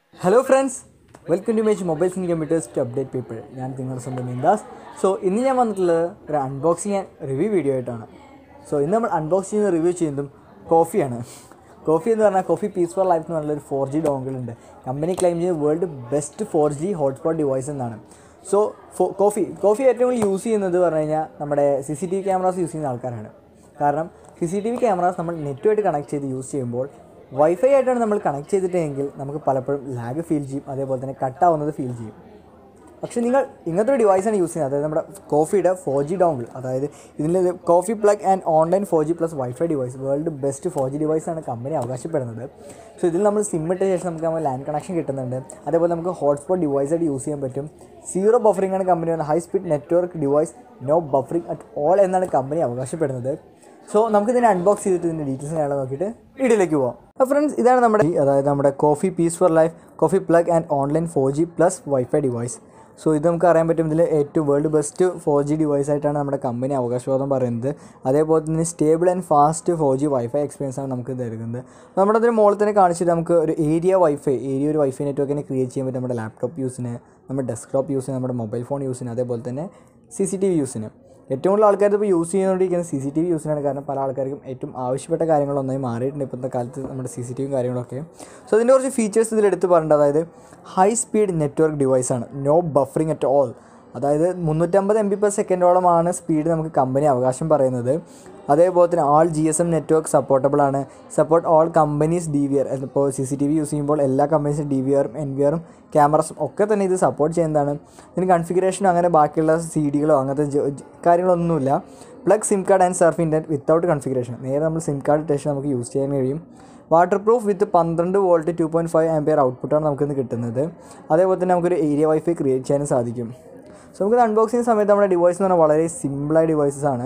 hello friends welcome to മേച്ച് mobiles and computers to update people ഞാൻ നിങ്ങളുടെ സ്വന്തം നിന്ദാസ് സോ ഇന്ന് ഞാൻ വന്നിട്ടുള്ളത് ഒരു അൺബോക്സിങ് ആൻഡ് റിവ്യൂ വീഡിയോ ആയിട്ടാണ് സോ ഇന്ന് നമ്മൾ അൺബോക്സ് ചെയ്യുന്ന റിവ്യൂ ചെയ്യുന്നതും കോഫിയാണ് കോഫി എന്ന് പറഞ്ഞാൽ കോഫി പീസ് ഫോർ ലൈഫ് എന്ന് പറഞ്ഞൊരു ഫോർ ജി ഡോങ്കിൾ ഉണ്ട് കമ്പനി ക്ലെയിം ചെയ്യുന്നത് world best four G hotspot device എന്നാണ് സോ കോഫി കോഫി ഏറ്റവും കൂടുതൽ യൂസ് ചെയ്യുന്നത് പറഞ്ഞു കഴിഞ്ഞാൽ നമ്മുടെ C C T V cameras use ചെയ്യുന്ന ആൾക്കാരാണ് കാരണം C C T V cameras നമ്മൾ നെറ്റുമായിട്ട് കണക്ട് ചെയ്ത് യൂസ് ചെയ്യുമ്പോൾ വൈഫൈ ആയിട്ടാണ് നമ്മൾ കണക്ട് ചെയ്തിട്ടെങ്കിൽ നമുക്ക് പലപ്പോഴും ലാഗ് ഫീൽ ചെയ്യും അതേപോലെ തന്നെ കട്ടാവുന്നത് ഫീൽ ചെയ്യും പക്ഷേ നിങ്ങൾ ഇങ്ങനത്തെ ഒരു ഡിവൈസാണ് യൂസ് ചെയ്യുന്നത് അതായത് നമ്മുടെ കോഫിയുടെ ഫോർ ജി ഡോങ്കിൾ അതായത് ഇതിൽ coffee plug and online four G plus wifi device world best four G ഡിവൈസാണ് കമ്പനി അവകാശപ്പെടുന്നത് സോ ഇതിൽ നമ്മൾ സിം ഇട്ട ശേഷം നമുക്ക് നമ്മൾ ലാൻഡ് കണക്ഷൻ കിട്ടുന്നുണ്ട് അതേപോലെ നമുക്ക് ഹോട്ട്സ്പോട്ട് ഡിവൈസായിട്ട് യൂസ് ചെയ്യാൻ പറ്റും സീറോ ബഫറിംഗ് ആണ് company high speed network device no buffering at all എന്നാണ് കമ്പനി അവകാശപ്പെടുന്നത് സോ നമുക്ക് ഇതിനെ അൺബോക്സ് ചെയ്തിട്ട് ഇതിൻ്റെ ഡീറ്റെയിൽസ് കാണാൻ നോക്കിയിട്ട് വീഡിയോയിലേക്ക് പോകാം അപ്പോൾ ഫ്രണ്ട്സ് ഇതാണ് നമ്മുടെ അതായത് നമ്മുടെ coffee peace four life coffee plug and online four G plus wifi device so ഇത് നമുക്ക് അറിയാൻ പറ്റും ഇതിൽ ഏറ്റവും world best four G device ആയിട്ടാണ് നമ്മുടെ കമ്പനി അവകാശവാദം പറയുന്നത് അതേപോലെ തന്നെ stable and fast four G wifi experience ആണ് നമുക്ക് തരുന്നത് നമ്മുടെ അതിന് മുകളിൽ തന്നെ കാണിച്ചിട്ട് നമുക്ക് ഒരു ഏരിയ വൈഫൈ ഏരിയ ഒരു വൈഫൈ നെറ്റ്വർക്കിനെ ക്രിയേറ്റ് ചെയ്യാൻ പറ്റും നമ്മുടെ ലാപ്ടോപ്പ് യൂസിന് നമ്മുടെ ഡെസ്ക്ടോപ്പ് യൂസിന് നമ്മുടെ മൊബൈൽ ഫോൺ യൂസിന് അതേപോലെ തന്നെ സി സി ടി വി യൂസിന് ഏറ്റവും കൂടുതൽ ആൾക്കാർ ഇപ്പോൾ യൂസ് ചെയ്തുകൊണ്ടിരിക്കുന്നത് സി സി ടി വി യൂസിനാണ് കാരണം പല ആൾക്കാർക്കും ഏറ്റവും ആവശ്യപ്പെട്ട കാര്യങ്ങളൊന്നായി മാറിയിട്ടുണ്ട് ഇപ്പോഴത്തെ കാലത്ത് നമ്മുടെ സി സി ടി വിയും കാര്യങ്ങളൊക്കെ സോ അതിൻ്റെ കുറച്ച് ഫീച്ചേഴ്സ് ഇതിൽ എടുത്ത് പറഞ്ഞിട്ട് അതായത് ഹൈ സ്പീഡ് നെറ്റ്വർക്ക് ഡിവൈസാണ് നോ ബഫറിങ് അറ്റ് ഓൾ അതായത് മുന്നൂറ്റമ്പത് എം ബി പെർ സെക്കൻഡോളമാണ് സ്പീഡ് നമുക്ക് കമ്പനി അവകാശം പറയുന്നത് അതേപോലെ തന്നെ all G S M network supportable ആണ് support all companies D V R ഇപ്പോൾ C C T V use ചെയ്യുമ്പോൾ എല്ലാ കമ്പനീസും ഡി വി ആറും എൻ വി ആറും ക്യാമറസും ഒക്കെ തന്നെ ഇത് സപ്പോർട്ട് ചെയ്യുന്നതാണ് ഇതിന് കൺഫിഗറേഷനോ അങ്ങനെ ബാക്കിയുള്ള സി ഡികളോ അങ്ങനത്തെ ജ- ജ- കാര്യങ്ങളൊന്നുമില്ല plug sim card and surf internet without configuration നേരെ നമ്മൾ സിം കാർഡ് ഇട്ടേഷൻ നമുക്ക് യൂസ് ചെയ്യാൻ കഴിയും വാട്ടർ പ്രൂഫ് വിത്ത് പന്ത്രണ്ട് volt two point five ampere ഔട്ട്പുട്ടാണ് നമുക്കിന്ന് കിട്ടുന്നത് അതേപോലെ തന്നെ നമുക്കൊരു ഏരിയ വൈഫൈ ക്രിയേറ്റ് ചെയ്യാനും സാധിക്കും സോ നമുക്ക് അൺബോക്സ് ചെയ്യുന്ന സമയത്ത് നമ്മുടെ ഡിവൈസ് എന്ന് പറഞ്ഞാൽ വളരെ സിമ്പിളായ ഡിവൈസസ് ആണ്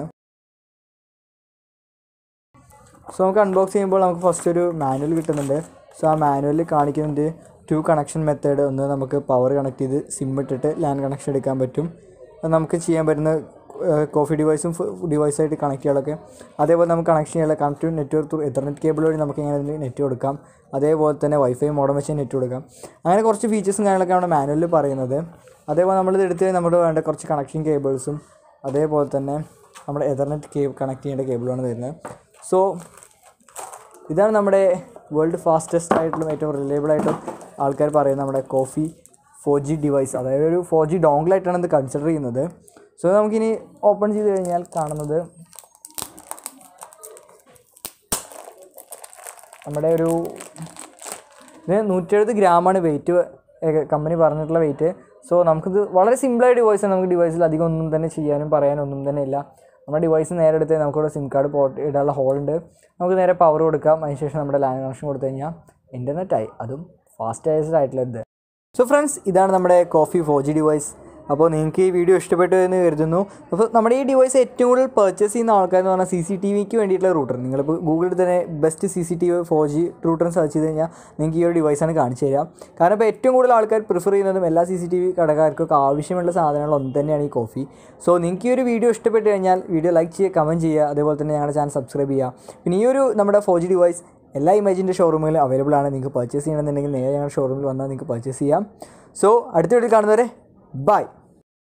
സോ നമുക്ക് അൺബോക്സ് ചെയ്യുമ്പോൾ നമുക്ക് ഫസ്റ്റ് ഒരു മാനുവൽ കിട്ടുന്നുണ്ട് സോ ആ മാനുവലിൽ കാണിക്കുന്നുണ്ട് ടു കണക്ഷൻ മെത്തേഡ് ഒന്ന് നമുക്ക് പവർ കണക്ട് ചെയ്ത് സിം ഇട്ടിട്ട് ലാൻഡ് കണക്ഷൻ എടുക്കാൻ പറ്റും അത് നമുക്ക് ചെയ്യാൻ പറ്റുന്ന കോഫി ഡിവൈസും ഡിവൈസായിട്ട് കണക്ട് ചെയ്യാനൊക്കെ അതേപോലെ നമുക്ക് കണക്ഷൻ ചെയ്യാനുള്ള connect network through ethernet cable വഴി നമുക്ക് ഇങ്ങനെ നെറ്റ് കൊടുക്കാം അതേപോലെ തന്നെ വൈഫൈ മോഡം വെച്ച് നെറ്റ് കൊടുക്കാം അങ്ങനെ കുറച്ച് ഫീച്ചേഴ്സും കാര്യങ്ങളൊക്കെ നമ്മുടെ മാനുവലിൽ പറയുന്നത് അതേപോലെ നമ്മളിത് എടുത്ത് നമ്മുടെ വേണ്ട കുറച്ച് കണക്ഷൻ കേബിൾസും അതേപോലെ തന്നെ നമ്മുടെ എതർനെറ്റ് കേബിൾ കണക്ട് ചെയ്യേണ്ട കേബിളാണ് തരുന്നത് സോ ഇതാണ് നമ്മുടെ വേൾഡ് ഫാസ്റ്റസ്റ്റ് ആയിട്ടുള്ള ഏറ്റവും റിലയബിൾ ആയിട്ടും ആൾക്കാർ പറയുന്നത് നമ്മുടെ കോഫി ഫോർ ജി ഡിവൈസ് അതായത് ഒരു ഫോർ ജി ഡോങ്കിളായിട്ടാണ് ഇത് കൺസിഡർ ചെയ്യുന്നത് സോ നമുക്കിനി ഓപ്പൺ ചെയ്ത് കഴിഞ്ഞാൽ കാണുന്നത് നമ്മുടെ ഒരു ഇത് നൂറ്റെഴുപത് ഗ്രാമാണ് വെയിറ്റ് കമ്പനി പറഞ്ഞിട്ടുള്ള വെയിറ്റ് സോ നമുക്കിത് വളരെ സിമ്പിളായ ഡിവൈസാണ് നമുക്ക് ഡിവൈസിൽ അധികം ഒന്നും തന്നെ ചെയ്യാനും പറയാനും ഒന്നും തന്നെ ഇല്ല നമ്മുടെ ഡിവൈസ് നേരെ എടുത്ത് നമുക്കിവിടെ സിം കാർഡ് പോർട്ട് ഇടാനുള്ള ഹോളുണ്ട് നമുക്ക് നേരെ പവർ കൊടുക്കാം അതിനുശേഷം നമ്മുടെ ലാൻഡ് കണക്ഷൻ കൊടുത്തു കഴിഞ്ഞാൽ ഇൻ്റർനെറ്റായി അതും ഫാസ്റ്റ് ആയിട്ടുള്ള ഇത് സോ ഫ്രണ്ട്സ് ഇതാണ് നമ്മുടെ കോഫി ഫോർ ജി ഡിവൈസ് അപ്പോൾ നിങ്ങൾക്ക് ഈ വീഡിയോ ഇഷ്ടപ്പെട്ടു എന്ന് കരുതുന്നു അപ്പോൾ നമ്മുടെ ഈ ഡിവൈസ് ഏറ്റവും കൂടുതൽ പർച്ചേസ് ചെയ്യുന്ന ആൾക്കാർ എന്ന് പറഞ്ഞാൽ സി സി ടി വിക്ക് വേണ്ടിയിട്ടുള്ള റൂട്ടർ നിങ്ങളിപ്പോൾ ഗൂഗിളിൽ തന്നെ best C C T V four G router search ചെയ്ത് കഴിഞ്ഞാൽ നിങ്ങൾക്ക് ഈ ഒരു ഡിവൈസാണ് കാണിച്ചു തരിക കാരണം ഇപ്പോൾ ഏറ്റവും കൂടുതൽ ആൾക്കാർ പ്രിഫർ ചെയ്യുന്നതും എല്ലാ സി സി ടി വി കടക്കാർക്കൊക്കെ ആവശ്യമുള്ള സാധനങ്ങൾ ഒന്ന് തന്നെയാണ് ഈ കോഫി സോ നിങ്ങൾക്ക് ഈ ഒരു വീഡിയോ ഇഷ്ടപ്പെട്ട് കഴിഞ്ഞാൽ വീഡിയോ ലൈക്ക് ചെയ്യുക കമൻറ്റ് ചെയ്യുക അതേപോലെ തന്നെ ഞങ്ങളുടെ ചാനൽ സബ്സ്ക്രൈബ് ചെയ്യുക പിന്നെ ഈ ഒരു നമ്മുടെ ഫോർ ജി ഡിവൈസ് എല്ലാ ഇമേജിൻ്റെ ഷോറൂമുകളിലും അവൈലബിൾ ആണ് നിങ്ങൾക്ക് പർച്ചേസ് ചെയ്യണമെന്നുണ്ടെങ്കിൽ നേരെ ഞങ്ങളുടെ ഷോറൂമിൽ വന്നാൽ നിങ്ങൾക്ക് പർച്ചേസ് ചെയ്യാം സോ അടുത്ത വീഡിയോ കാണുന്നവരെ ബൈ